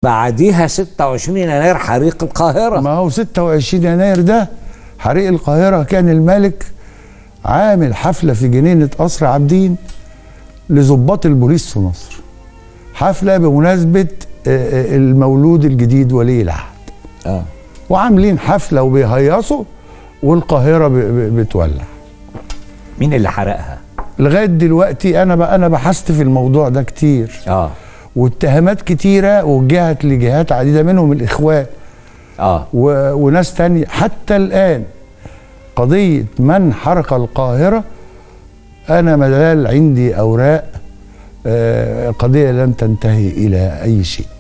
بعديها 26 يناير حريق القاهرة ما هو 26 يناير ده حريق القاهرة كان الملك عامل حفلة في جنينة قصر عابدين لضباط البوليس في مصر حفلة بمناسبة آه، آه، المولود الجديد ولي العهد اه وعاملين حفلة وبيهيصوا والقاهرة ب- ب- بتولع مين اللي حرقها؟ لغاية دلوقتي أنا ب- أنا بحثت في الموضوع ده كتير اه واتهامات كتيرة وجهت لجهات عديدة منهم الإخوان اه و... وناس تانية حتى الآن قضية من حرق القاهرة أنا ما زال عندي أوراق آه، القضية لن تنتهي إلى أي شيء